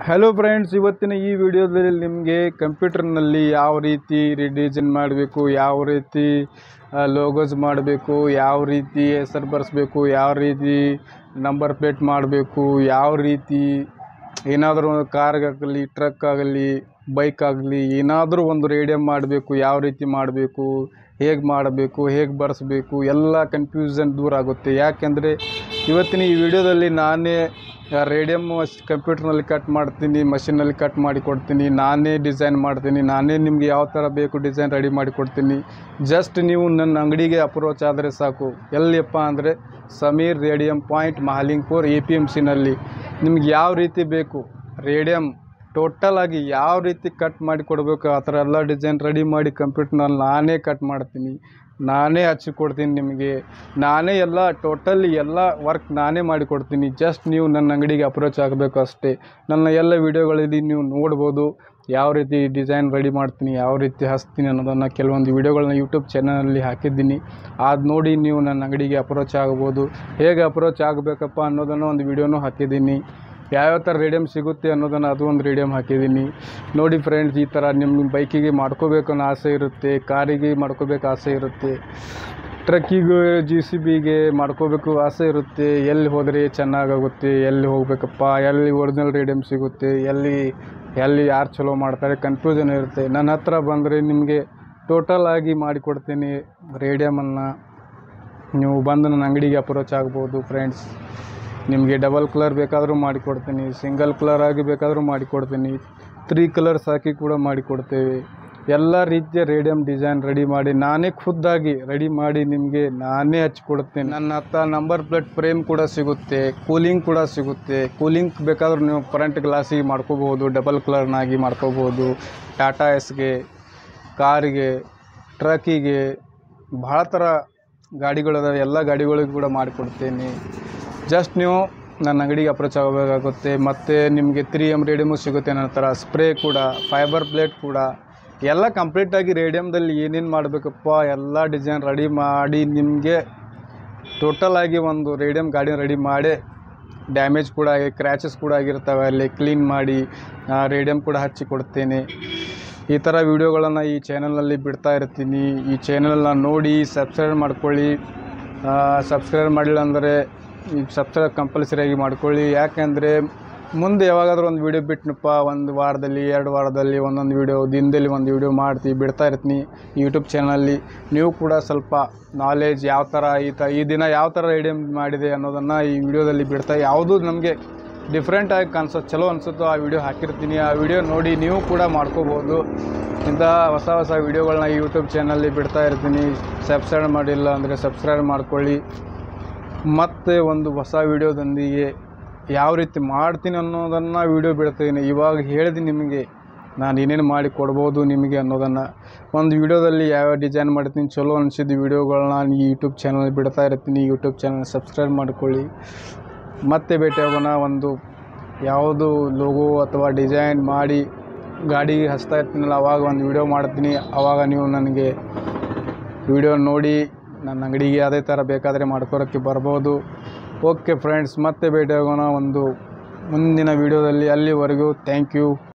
hello friends ಇವತ್ತಿನ ಈ ವಿಡಿಯೋದಲ್ಲಿ ನಿಮಗೆ ಕಂಪ್ಯೂಟರ್ನಲ್ಲಿ ಯಾವ ರೀತಿ ಡಿಸೈನ್ ಮಾಡಬೇಕು ಯಾವ ರೀತಿ ಲೋಗೋಸ್ ಮಾಡಬೇಕು ಯಾವ ರೀತಿ ಹೆಸರು ಬರೆಸ್ಬೇಕು ಯಾವ ರೀತಿ ನಂಬರ್ ಪ್ಲೇಟ್ ಮಾಡಬೇಕು ಯಾವ ರೀತಿ ಏನಾದರೂ ಒಂದು ಕಾರ್ಗಾಗಲಿ ಟ್ರಕ್ ಆಗಲಿ ಬೈಕ್ ಆಗಲಿ ಏನಾದರೂ ಒಂದು ರೇಡಿಯಮ್ ಮಾಡಬೇಕು ಯಾವ ರೀತಿ ಮಾಡಬೇಕು ಹೇಗೆ ಮಾಡಬೇಕು ಹೇಗೆ ಬರೆಸ್ಬೇಕು ಎಲ್ಲ ಕನ್ಫ್ಯೂಷನ್ ದೂರ ಆಗುತ್ತೆ ಯಾಕೆಂದರೆ ಇವತ್ತಿನ ಈ ವಿಡಿಯೋದಲ್ಲಿ ನಾನೇ ರೇಡಿಯಮ್ ಕಂಪ್ಯೂಟರ್ನಲ್ಲಿ ಕಟ್ ಮಾಡ್ತೀನಿ ಮಷಿನಲ್ಲಿ ಕಟ್ ಮಾಡಿ ಕೊಡ್ತೀನಿ ನಾನೇ ಡಿಸೈನ್ ಮಾಡ್ತೀನಿ ನಾನೇ ನಿಮಗೆ ಯಾವ ಥರ ಬೇಕು ಡಿಸೈನ್ ರೆಡಿ ಮಾಡಿ ಕೊಡ್ತೀನಿ ಜಸ್ಟ್ ನೀವು ನನ್ನ ಅಂಗಡಿಗೆ ಅಪ್ರೋಚ್ ಆದರೆ ಸಾಕು ಎಲ್ಲಿಯಪ್ಪ ಅಂದರೆ Sameer radium point Mahalingpur A P M ಸಿನಲ್ಲಿ ನಿಮ್ಗೆ ಯಾವ ರೀತಿ ಬೇಕು ರೇಡಿಯಮ್ ಟೋಟಲ್ ಆಗಿ ಯಾವ ರೀತಿ ಕಟ್ ಮಾಡಿ ಕೊಡಬೇಕು ಆ ಥರ ಎಲ್ಲ ಡಿಸೈನ್ ರೆಡಿ ಮಾಡಿ ಕಂಪ್ಯೂಟರ್ನಲ್ಲಿ ನಾನೇ ಕಟ್ ಮಾಡ್ತೀನಿ ನಾನೇ ಹಚ್ಚಿ ಕೊಡ್ತೀನಿ ನಿಮಗೆ ನಾನೇ ಎಲ್ಲ ಟೋಟಲಿ ಎಲ್ಲ ವರ್ಕ್ ನಾನೇ ಮಾಡಿಕೊಡ್ತೀನಿ ಜಸ್ಟ್ ನೀವು ನನ್ನ ಅಂಗಡಿಗೆ ಅಪ್ರೋಚ್ ಆಗಬೇಕು ಅಷ್ಟೇ ನನ್ನ ಎಲ್ಲ ವೀಡಿಯೋಗಳಲ್ಲಿ ನೀವು ನೋಡ್ಬೋದು ಯಾವ ರೀತಿ ಡಿಸೈನ್ ರೆಡಿ ಮಾಡ್ತೀನಿ ಯಾವ ರೀತಿ ಹಚ್ತೀನಿ ಅನ್ನೋದನ್ನು ಕೆಲವೊಂದು ವೀಡಿಯೋಗಳನ್ನ ಯೂಟ್ಯೂಬ್ ಚಾನಲಲ್ಲಿ ಹಾಕಿದ್ದೀನಿ ಅದು ನೋಡಿ ನೀವು ನನ್ನ ಅಂಗಡಿಗೆ ಅಪ್ರೋಚ್ ಆಗ್ಬೋದು ಹೇಗೆ ಅಪ್ರೋಚ್ ಆಗಬೇಕಪ್ಪ ಅನ್ನೋದನ್ನು ಒಂದು ವೀಡಿಯೋನೂ ಹಾಕಿದ್ದೀನಿ ಯಾವ್ಯಾವ ಥರ ರೇಡಿಯಮ್ ಸಿಗುತ್ತೆ ಅನ್ನೋದನ್ನು ಅದು ಒಂದು ರೇಡಿಯಮ್ ಹಾಕಿದ್ದೀನಿ ನೋಡಿ ಫ್ರೆಂಡ್ಸ್ ಈ ಥರ ನಿಮ್ಮ ಬೈಕಿಗೆ ಮಾಡ್ಕೋಬೇಕು ಅನ್ನೋ ಆಸೆ ಇರುತ್ತೆ ಕಾರಿಗೆ ಮಾಡ್ಕೋಬೇಕು ಆಸೆ ಇರುತ್ತೆ ಟ್ರಕ್ಕಿಗೆ ಜಿ ಸಿ ಬಿಗೆ ಮಾಡ್ಕೋಬೇಕು ಆಸೆ ಇರುತ್ತೆ ಎಲ್ಲಿ ಹೋದರೆ ಚೆನ್ನಾಗಾಗುತ್ತೆ ಎಲ್ಲಿ ಹೋಗಬೇಕಪ್ಪ ಎಲ್ಲಿ ಒರಿಜಿನಲ್ ರೇಡಿಯಮ್ ಸಿಗುತ್ತೆ ಎಲ್ಲಿ ಎಲ್ಲಿ ಯಾರು ಚಲೋ ಮಾಡ್ತಾರೆ ಕನ್ಫ್ಯೂಷನ್ ಇರುತ್ತೆ ನನ್ನ ಹತ್ರ ಬಂದರೆ ನಿಮಗೆ ಟೋಟಲ್ ಆಗಿ ಮಾಡಿಕೊಡ್ತೀನಿ ರೇಡಿಯಮನ್ನು ನೀವು ಬಂದು ನನ್ನ ಅಂಗಡಿಗೆ ಅಪ್ರೋಚ್ ಆಗ್ಬೋದು ಫ್ರೆಂಡ್ಸ್ ನಿಮಗೆ ಡಬಲ್ ಕಲರ್ ಬೇಕಾದರೂ ಮಾಡಿಕೊಡ್ತೀನಿ ಸಿಂಗಲ್ ಕಲರ್ ಆಗಿ ಬೇಕಾದರೂ ಮಾಡಿಕೊಡ್ತೀನಿ ತ್ರೀ ಕಲರ್ಸ್ ಹಾಕಿ ಕೂಡ ಮಾಡಿಕೊಡ್ತೇವೆ ಎಲ್ಲ ರೀತಿಯ ರೇಡಿಯಮ್ ಡಿಸೈನ್ ರೆಡಿ ಮಾಡಿ ನಾನೇ ಖುದ್ದಾಗಿ ರೆಡಿ ಮಾಡಿ ನಿಮಗೆ ನಾನೇ ಹಚ್ಕೊಡ್ತೀನಿ ನನ್ನ ಹತ್ರ ನಂಬರ್ ಪ್ಲೇಟ್ ಫ್ರೇಮ್ ಕೂಡ ಸಿಗುತ್ತೆ ಕೂಲಿಂಗ್ ಕೂಡ ಸಿಗುತ್ತೆ ಕೂಲಿಂಗ್ ಬೇಕಾದ್ರೂ ನೀವು ಫ್ರಂಟ್ ಗ್ಲಾಸಿಗೆ ಮಾಡ್ಕೋಬೋದು ಡಬಲ್ ಕಲರ್ನಾಗಿ ಮಾಡ್ಕೋಬೋದು ಟಾಟಾ ಎಸ್ಗೆ ಕಾರಿಗೆ ಟ್ರಕ್ಕಿಗೆ ಭಾಳ ಥರ ಗಾಡಿಗಳಿದಾವೆ ಎಲ್ಲ ಗಾಡಿಗಳಿಗೂ ಕೂಡ ಮಾಡಿಕೊಡ್ತೀನಿ ಜಸ್ಟ್ ನೀವು ನನ್ನ ಅಂಗಡಿಗೆ ಅಪ್ರೋಚ್ ಆಗಬೇಕಾಗುತ್ತೆ ಮತ್ತು ನಿಮಗೆ ತ್ರೀ ಎಮ್ ರೇಡಿಯಮು ಸಿಗುತ್ತೆ ನನ್ನ ಹತ್ರ ಸ್ಪ್ರೇ ಕೂಡ ಫೈಬರ್ ಪ್ಲೇಟ್ ಕೂಡ ಎಲ್ಲ ಕಂಪ್ಲೀಟಾಗಿ ರೇಡಿಯಮ್ದಲ್ಲಿ ಏನೇನು ಮಾಡಬೇಕಪ್ಪ ಎಲ್ಲ ಡಿಸೈನ್ ರೆಡಿ ಮಾಡಿ ನಿಮಗೆ ಟೋಟಲ್ ಆಗಿ ಒಂದು ರೇಡಿಯಮ್ ಗಾಡಿ ರೆಡಿ ಮಾಡಿ ಡ್ಯಾಮೇಜ್ ಕೂಡ ಆಗಿ ಕ್ರ್ಯಾಚಸ್ ಕೂಡ ಆಗಿರ್ತವೆ ಅಲ್ಲಿ ಕ್ಲೀನ್ ಮಾಡಿ ರೇಡಿಯಮ್ ಕೂಡ ಹಚ್ಚಿ ಕೊಡ್ತೇನೆ ಈ ಥರ ವೀಡಿಯೋಗಳನ್ನು ಈ ಚಾನಲಲ್ಲಿ ಬಿಡ್ತಾ ಇರ್ತೀನಿ ಈ ಚಾನಲ್ನ ನೋಡಿ ಸಬ್ಸ್ಕ್ರೈಬ್ ಮಾಡ್ಕೊಳ್ಳಿ ಸಬ್ಸ್ಕ್ರೈಬ್ ಮಾಡಿಲ್ಲ ಅಂದರೆ ಈ ಸಬ್ಸ್ಕ್ರೈಬ್ ಕಂಪಲ್ಸರಿಯಾಗಿ ಮಾಡ್ಕೊಳ್ಳಿ ಯಾಕೆಂದರೆ ಮುಂದೆ ಯಾವಾಗಾದ್ರೂ ಒಂದು ವೀಡಿಯೋ ಬಿಟ್ಟನಪ್ಪ ಒಂದು ವಾರದಲ್ಲಿ ಎರಡು ವಾರದಲ್ಲಿ ಒಂದೊಂದು ವೀಡಿಯೋ ದಿನದಲ್ಲಿ ಒಂದು ವೀಡಿಯೋ ಮಾಡ್ತೀವಿ ಬಿಡ್ತಾ ಇರ್ತೀನಿ ಯೂಟ್ಯೂಬ್ ಚಾನಲಲ್ಲಿ ನೀವು ಕೂಡ ಸ್ವಲ್ಪ ನಾಲೆಜ್ ಯಾವ ಥರ ಈ ತ ಈ ದಿನ ಯಾವ ಥರ ರೇಡಿಯಮ್ ಮಾಡಿದೆ ಅನ್ನೋದನ್ನು ಈ ವಿಡಿಯೋದಲ್ಲಿ ಬಿಡ್ತಾ ಯಾವುದು ನಮಗೆ ಡಿಫ್ರೆಂಟಾಗಿ ಕಾಣಿಸೋ ಚಲೋ ಅನಿಸುತ್ತೋ ಆ ವಿಡಿಯೋ ಹಾಕಿರ್ತೀನಿ ಆ ವಿಡಿಯೋ ನೋಡಿ ನೀವು ಕೂಡ ಮಾಡ್ಕೋಬೋದು ಇಂಥ ಹೊಸ ಹೊಸ ವೀಡಿಯೋಗಳನ್ನ ಯೂಟ್ಯೂಬ್ ಚಾನಲ್ಲಿ ಬಿಡ್ತಾ ಇರ್ತೀನಿ ಸಬ್ಸ್ಕ್ರೈಬ್ ಮಾಡಿಲ್ಲ ಅಂದರೆ ಸಬ್ಸ್ಕ್ರೈಬ್ ಮಾಡ್ಕೊಳ್ಳಿ ಮತ್ತೆ ಒಂದು ಹೊಸ ವೀಡಿಯೋದೊಂದಿಗೆ ಯಾವ ರೀತಿ ಮಾಡ್ತೀನಿ ಅನ್ನೋದನ್ನು ವೀಡಿಯೋ ಬಿಡ್ತೀನಿ ಇವಾಗ ಹೇಳಿದೆ ನಿಮಗೆ ನಾನು ಏನೇನು ಮಾಡಿ ಕೊಡ್ಬೋದು ನಿಮಗೆ ಅನ್ನೋದನ್ನು ಒಂದು ವೀಡಿಯೋದಲ್ಲಿ ಯಾವ್ಯಾವ ಡಿಸೈನ್ ಮಾಡ್ತೀನಿ ಚಲೋ ಅನಿಸಿದ ವೀಡಿಯೋಗಳನ್ನ ಈ ಯೂಟ್ಯೂಬ್ ಚಾನಲ್ ಬಿಡ್ತಾ ಇರ್ತೀನಿ ಯೂಟ್ಯೂಬ್ ಚಾನಲ್ ಸಬ್ಸ್ಕ್ರೈಬ್ ಮಾಡ್ಕೊಳ್ಳಿ ಮತ್ತೆ ಭೇಟಿ ಆಗೋಣ ಒಂದು ಯಾವುದು ಲೋಗೋ ಅಥವಾ ಡಿಸೈನ್ ಮಾಡಿ ಗಾಡಿಗೆ ಹಚ್ತಾ ಇರ್ತೀನಲ್ಲ ಅವಾಗ ಒಂದು ವೀಡಿಯೋ ಮಾಡ್ತೀನಿ ಆವಾಗ ನೀವು ನನಗೆ ವಿಡಿಯೋ ನೋಡಿ ನನ್ನ ಅಂಗಡಿಗೆ ಅದೇ ಥರ ಬೇಕಾದರೆ ಮಾಡ್ಕೊಳಕ್ಕೆ ಬರ್ಬೋದು ಓಕೆ ಫ್ರೆಂಡ್ಸ್ ಮತ್ತೆ ಭೇಟಿ ಆಗೋಣ ಒಂದು ಮುಂದಿನ ವೀಡಿಯೋದಲ್ಲಿ ಅಲ್ಲಿವರೆಗೂ ಥ್ಯಾಂಕ್ ಯು